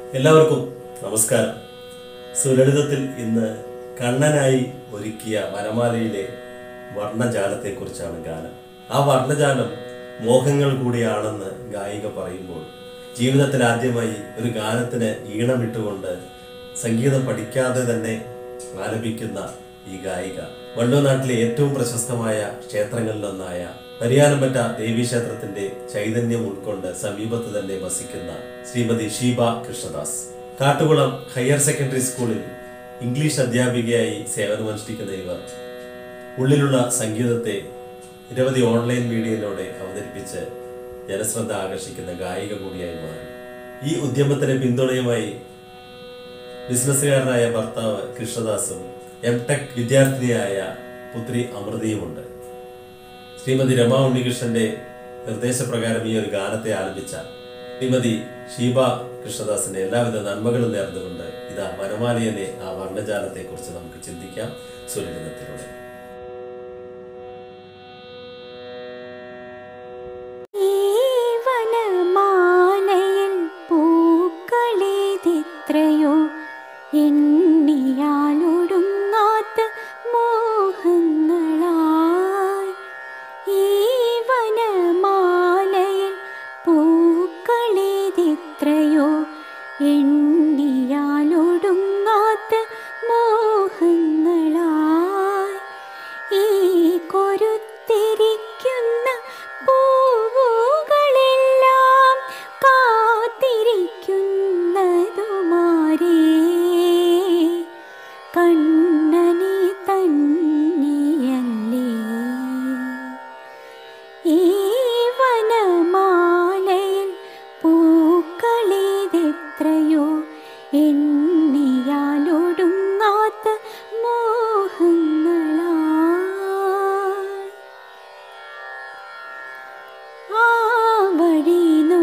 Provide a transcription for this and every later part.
എല്ലാവർക്കും നമസ്കാരം സുലളിതത്തിൽ ഇന്ന് കണ്ണനായി ഒരുക്കിയ വനമാലയിലെ വർണ്ണജാലത്തെക്കുറിച്ചാണ് ഗാനം ആ വർണ്ണജാലം മോഹങ്ങൾ കൂടിയാണെന്ന് ഗായിക പറയുമ്പോൾ ജീവിതത്തിൽ ആദ്യമായി ഒരു ഗാനത്തിന് ഈണമിട്ടുകൊണ്ട് സംഗീതം പഠിക്കാതെ തന്നെ ആലപിക്കുന്ന ഈ ഗായിക വള്ളുവനാട്ടിലെ ഏറ്റവും പ്രശസ്തമായ ക്ഷേത്രങ്ങളിലൊന്നായ പരിയാനംപറ്റ ദേവീക്ഷേത്രത്തിന്റെ ചൈതന്യം ഉൾക്കൊണ്ട് സമീപത്ത് തന്നെ വസിക്കുന്ന ശ്രീമതി ഷീബ കൃഷ്ണദാസ് കാട്ടുകുളം ഹയർ സെക്കൻഡറി സ്കൂളിൽ ഇംഗ്ലീഷ് അധ്യാപികയായി സേവനമനുഷ്ഠിക്കുന്ന ഇവർ ഉള്ളിലുള്ള സംഗീതത്തെ നിരവധി ഓൺലൈൻ മീഡിയയിലൂടെ അവതരിപ്പിച്ച് ജനശ്രദ്ധ ആകർഷിക്കുന്ന ഗായിക കൂടിയായി മാറി ഈ ഉദ്യമത്തിന് പിന്തുണയുമായി ബിസിനസ്സുകാരനായ ഭർത്താവ് കൃഷ്ണദാസും എം ടെക് വിദ്യാർത്ഥിനിയായ പുത്രി അമൃതയുമുണ്ട് ശ്രീമതി രമ ഉണ്ണികൃഷ്ണന്റെ നിർദ്ദേശപ്രകാരം ഈ ഒരു ഗാനത്തെ ആലപിച്ച ശ്രീമതി ഷീബ കൃഷ്ണദാസിന്റെ എല്ലാവിധ നന്മകളും നേർന്നുകൊണ്ട് ഇതാ വനമാലയിലെ ആ വർണ്ണജാലത്തെ കുറിച്ച് നമുക്ക് ചിന്തിക്കാം സുരളിതത്തിലൂടെ ഈ വനമാലയിൽ പൂക്കളേതെത്രയോ എണ്ണിയാലൊടുങ്ങാത്ത മോഹങ്ങളായി ഈ വനമാലയിൽ പൂക്കളേതെത്രയോ എണ്ണിയാലൊടുങ്ങാത്ത മോഹങ്ങളായി ഈ കൊരുത്തിരിക്കുന്ന പൂവുകളെല്ലാം കാത്തിരിക്കുന്നതുമാരേ കണ്ണനെ തന്നെയല്ലേ ഈ വനമാലയിൽ പൂക്കളേതെത്രയോ എണ്ണിയാലൊടുങ്ങാത്ത മോഹങ്ങളായി ആ വഴി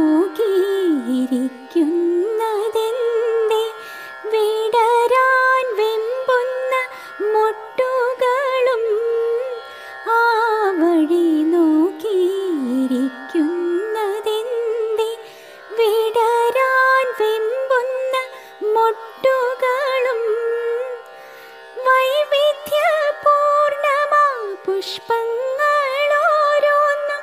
നോക്കിയിരിക്കുന്നതെന്തേ വിടരാൻ വെമ്പുന്ന മൊട്ടുകളും ആ വഴി നോക്കിയിരിക്കുന്നതെന്തേ വിടരാൻ വെമ്പുന്ന മൊട്ടുകളും വൈവിധ്യപൂർണമാ പുഷ്പങ്ങളോരോന്നും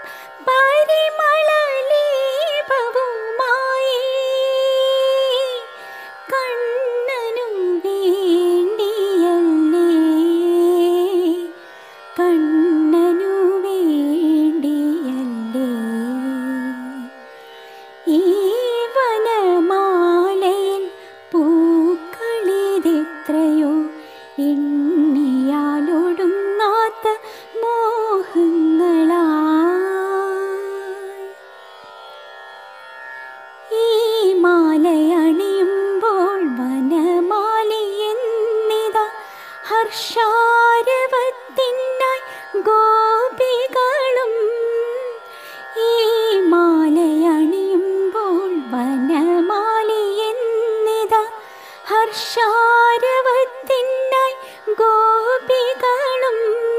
പരിമളലീപവുമായി കണ്ണനു വേണ്ടിയല്ലേ കണ്ണനു വേണ്ടിയല്ലേ ഈ വനമാലയിൽ പൂക്കളിതെത്രയോ എണ്ണിയാലൊടുങ്ങാത്ത മോഹങ്ങളായി ഈ മാലയണിയുമ്പോൾ വനമാലയെന്നിത ഹർഷാരവത്തിനായി ഗോപികളും ഈ മാലയണിയുമ്പോൾ വനമാലയെന്നിത ഹർഷാരവത്തിനായി ഗോപികളും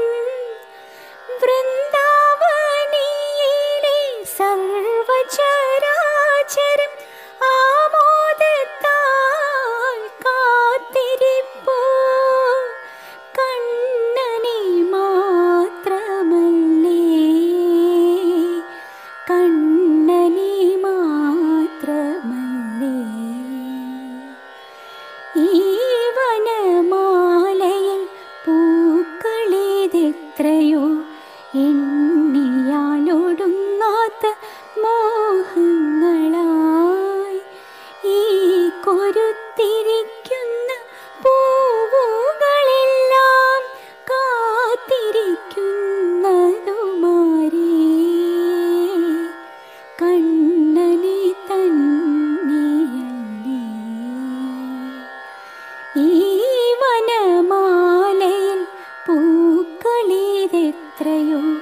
വൃന്ദാവനിയിലെ സർവചരാചരം ആമോദത്താൽ കാത്തിരിപ്പൂ കണ്ണനെ മാത്രമല്ലേ കണ്ണനെ മാത്രമല്ലേ ഈ വനമാലയിൽ പൂക്കളേതെത്രയോ എണ്ണിയാലൊടുങ്ങാത്ത മോഹങ്ങളായി ഈ കൊരുത്തിരിക്കുന്ന പൂവുകളെല്ലാം കാത്തിരിക്കുന്നതുമാരേ കണ്ണനെ തന്നെയല്ലേ ഈ വനമാലയിൽ പൂക്കളിതെത്രയോ